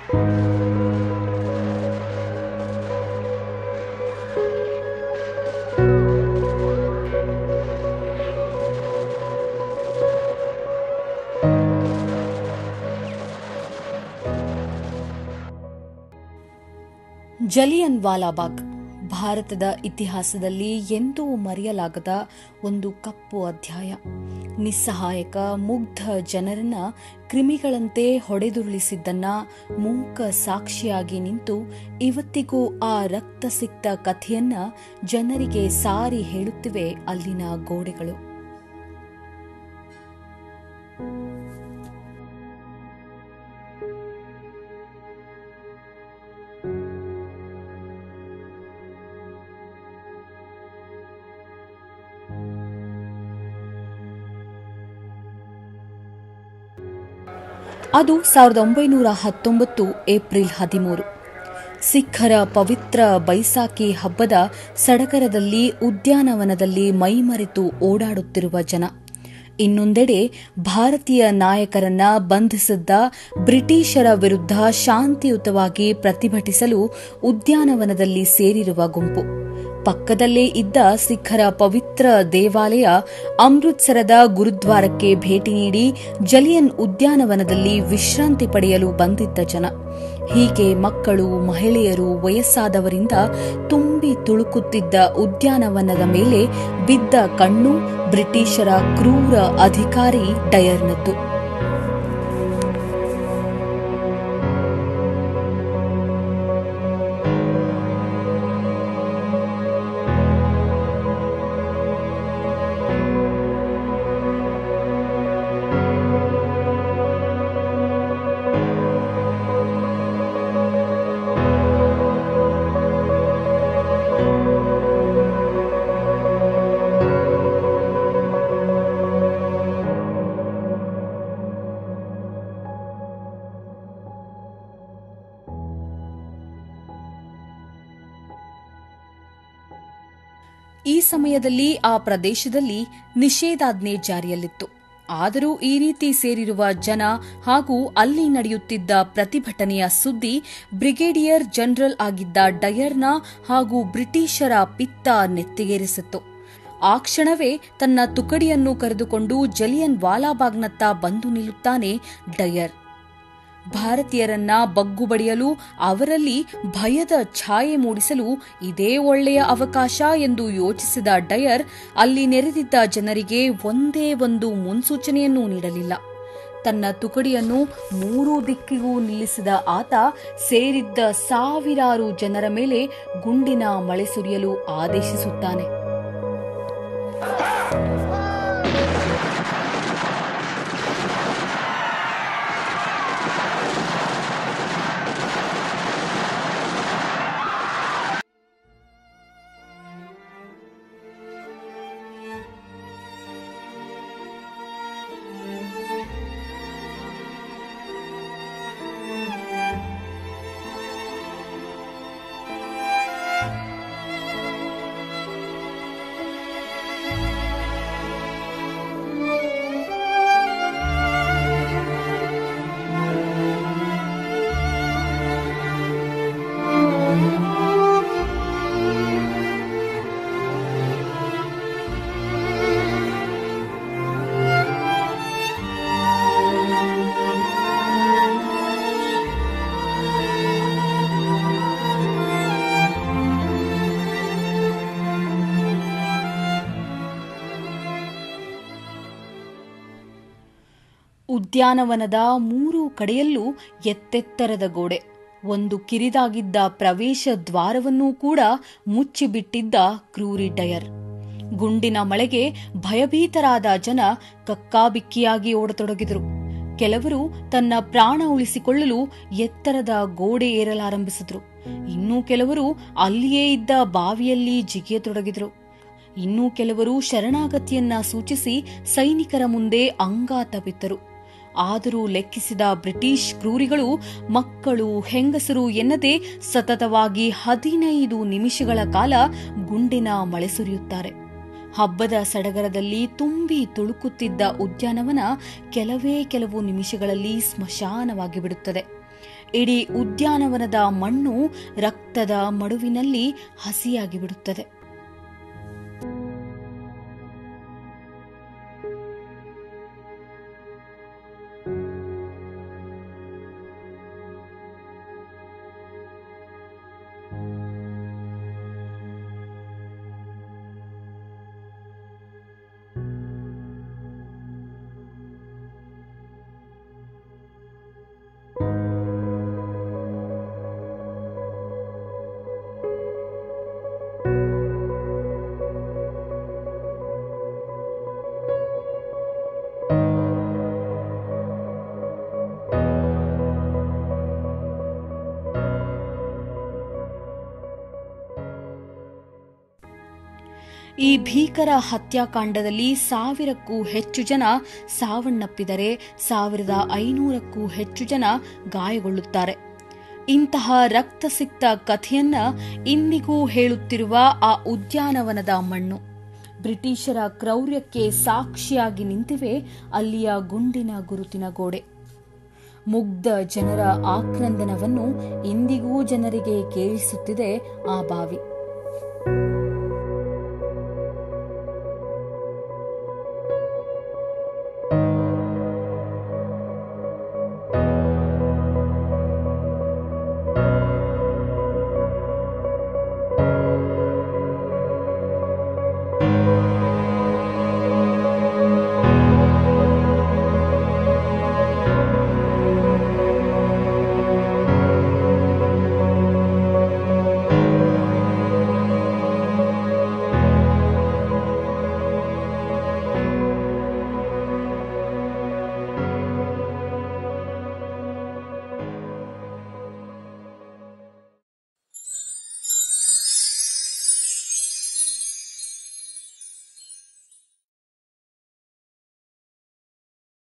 ಜಲಿಯನ್ ವಾಲಾಬಾಗ್ ಭಾರತದ ಇತಿಹಾಸದಲ್ಲಿ ಎಂದೂ ಮರೆಯಲಾಗದ ಒಂದು ಕಪ್ಪು ಅಧ್ಯಾಯ ನಿಸ್ಸಹಾಯಕ ಮುಗ್ಧ ಜನರನ್ನ ಕ್ರಿಮಿಗಳಂತೆ ಹೊಡೆದುರುಳಿಸಿದ್ದನ್ನ ಮೂಕ ಸಾಕ್ಷಿಯಾಗಿ ನಿಂತು ಇವತ್ತಿಗೂ ಆ ರಕ್ತಸಿಕ್ತ ಕಥೆಯನ್ನ ಜನರಿಗೆ ಸಾರಿ ಹೇಳುತ್ತಿವೆ ಅಲ್ಲಿನ ಗೋಡೆಗಳು ಅದು ಸಾವಿರದ ಒಂಬೈನೂರ ಹತ್ತೊಂಬತ್ತು ಏಪ್ರಿಲ್ ಹದಿಮೂರು ಸಿಖ್ಖರ ಪವಿತ್ರ ಬೈಸಾಖಿ ಹಬ್ಬದ ಸಡಗರದಲ್ಲಿ ಉದ್ಯಾನವನದಲ್ಲಿ ಮೈಮರೆತು ಓಡಾಡುತ್ತಿರುವ ಜನ ಇನ್ನೊಂದೆಡೆ ಭಾರತೀಯ ನಾಯಕರನ್ನ ಬಂಧಿಸಿದ್ದ ಬ್ರಿಟಿಷರ ವಿರುದ್ಧ ಶಾಂತಿಯುತವಾಗಿ ಪ್ರತಿಭಟಿಸಲು ಉದ್ಯಾನವನದಲ್ಲಿ ಸೇರಿರುವ ಗುಂಪು ಪಕ್ಕದಲ್ಲೇ ಇದ್ದ ಸಿಖ್ಖರ ಪವಿತ್ರ ದೇವಾಲಯ ಅಮೃತ್ಸರದ ಗುರುದ್ವಾರಕ್ಕೆ ಭೇಟಿ ನೀಡಿ ಜಲಿಯನ್ ಉದ್ಯಾನವನದಲ್ಲಿ ವಿಶ್ರಾಂತಿ ಪಡೆಯಲು ಬಂದಿದ್ದ ಜನ ಹೀಗೆ ಮಕ್ಕಳು ಮಹಿಳೆಯರು ವಯಸ್ಸಾದವರಿಂದ ತುಂಬಿ ತುಳುಕುತ್ತಿದ್ದ ಉದ್ಯಾನವನದ ಮೇಲೆ ಬಿದ್ದ ಕಣ್ಣು ಬ್ರಿಟಿಷರ ಕ್ರೂರ ಅಧಿಕಾರಿ ಡಯರ್ನದ್ದು ಈ ಸಮಯದಲ್ಲಿ ಆ ಪ್ರದೇಶದಲ್ಲಿ ನಿಷೇಧಾಜ್ಞೆ ಜಾರಿಯಲ್ಲಿತ್ತು ಆದರೂ ಈ ರೀತಿ ಸೇರಿರುವ ಜನ ಹಾಗೂ ಅಲ್ಲಿ ನಡೆಯುತ್ತಿದ್ದ ಪ್ರತಿಭಟನೆಯ ಸುದ್ದಿ ಬ್ರಿಗೇಡಿಯರ್ ಜನರಲ್ ಆಗಿದ್ದ ಡಯರ್ನ ಹಾಗೂ ಬ್ರಿಟಿಷರ ಪಿತ್ತ ನೆತ್ತಿಗೇರಿಸಿತ್ತು ಆ ಕ್ಷಣವೇ ತನ್ನ ತುಕಡಿಯನ್ನು ಕರೆದುಕೊಂಡು ಜಲಿಯನ್ ವಾಲಾಬಾಗ್ನತ್ತ ಬಂದು ನಿಲ್ಲುತ್ತಾನೆ ಡಯರ್ ಭಾರತೀಯರನ್ನ ಬಗ್ಗು ಬಡಿಯಲು ಅವರಲ್ಲಿ ಭಯದ ಛಾಯೆ ಮೂಡಿಸಲು ಇದೇ ಒಳ್ಳೆಯ ಅವಕಾಶ ಎಂದು ಯೋಚಿಸಿದ ಡಯರ್ ಅಲ್ಲಿ ನೆರೆದಿದ್ದ ಜನರಿಗೆ ಒಂದೇ ಒಂದು ಮುನ್ಸೂಚನೆಯನ್ನೂ ನೀಡಲಿಲ್ಲ ತನ್ನ ತುಕಡಿಯನ್ನು ಮೂರೂ ದಿಕ್ಕಿಗೂ ನಿಲ್ಲಿಸಿದ ಆತ ಸೇರಿದ್ದ ಸಾವಿರಾರು ಜನರ ಮೇಲೆ ಗುಂಡಿನ ಮಳೆ ಸುರಿಯಲು ಆದೇಶಿಸುತ್ತಾನೆ ಉದ್ಯಾನವನದ ಮೂರೂ ಕಡೆಯಲ್ಲೂ ಎತ್ತೆತ್ತರದ ಗೋಡೆ ಒಂದು ಕಿರಿದಾಗಿದ್ದ ಪ್ರವೇಶ ದ್ವಾರವನ್ನೂ ಕೂಡ ಮುಚ್ಚಿಬಿಟ್ಟಿದ್ದ ಕ್ರೂರಿ ಡಯರ್ ಗುಂಡಿನ ಮಳೆಗೆ ಭಯಭೀತರಾದ ಜನ ಕಕ್ಕಾಬಿಕ್ಕಿಯಾಗಿ ಓಡತೊಡಗಿದರು ಕೆಲವರು ತನ್ನ ಪ್ರಾಣ ಉಳಿಸಿಕೊಳ್ಳಲು ಎತ್ತರದ ಗೋಡೆ ಏರಲಾರಂಭಿಸಿದ್ರು ಇನ್ನೂ ಕೆಲವರು ಅಲ್ಲಿಯೇ ಇದ್ದ ಬಾವಿಯಲ್ಲಿ ಜಿಗಿಯತೊಡಗಿದರು ಇನ್ನೂ ಕೆಲವರು ಶರಣಾಗತಿಯನ್ನ ಸೂಚಿಸಿ ಸೈನಿಕರ ಮುಂದೆ ಅಂಗಾತ ಬಿತ್ತರು ಆದರೂ ಲೆಕ್ಕಿಸಿದ ಬ್ರಿಟಿಷ್ ಕ್ರೂರಿಗಳು ಮಕ್ಕಳು ಹೆಂಗಸರು ಎನ್ನದೆ ಸತತವಾಗಿ ಹದಿನೈದು ನಿಮಿಷಗಳ ಕಾಲ ಗುಂಡಿನ ಮಳೆ ಸುರಿಯುತ್ತಾರೆ ಹಬ್ಬದ ಸಡಗರದಲ್ಲಿ ತುಂಬಿ ತುಳುಕುತ್ತಿದ್ದ ಉದ್ಯಾನವನ ಕೆಲವೇ ಕೆಲವು ನಿಮಿಷಗಳಲ್ಲಿ ಸ್ಮಶಾನವಾಗಿ ಬಿಡುತ್ತದೆ ಇಡೀ ಉದ್ಯಾನವನದ ಮಣ್ಣು ರಕ್ತದ ಮಡುವಿನಲ್ಲಿ ಹಸಿಯಾಗಿ ಬಿಡುತ್ತದೆ ಈ ಭೀಕರ ಹತ್ಯಾಕಾಂಡದಲ್ಲಿ ಸಾವಿರಕ್ಕೂ ಹೆಚ್ಚು ಜನ ಸಾವನ್ನಪ್ಪಿದರೆ ಸಾವಿರದ ಐನೂರಕ್ಕೂ ಹೆಚ್ಚು ಜನ ಗಾಯಗೊಳ್ಳುತ್ತಾರೆ ಇಂತಹ ರಕ್ತಸಿಕ್ತ ಕಥೆಯನ್ನ ಇಂದಿಗೂ ಹೇಳುತ್ತಿರುವ ಆ ಉದ್ಯಾನವನದ ಮಣ್ಣು ಬ್ರಿಟಿಷರ ಕ್ರೌರ್ಯಕ್ಕೆ ಸಾಕ್ಷಿಯಾಗಿ ನಿಂತಿವೆ ಅಲ್ಲಿಯ ಗುಂಡಿನ ಗುರುತಿನ ಗೋಡೆ ಮುಗ್ಧ ಜನರ ಆಕ್ರಂದನವನ್ನು ಇಂದಿಗೂ ಜನರಿಗೆ ಕೇಳಿಸುತ್ತಿದೆ ಆ ಬಾವಿ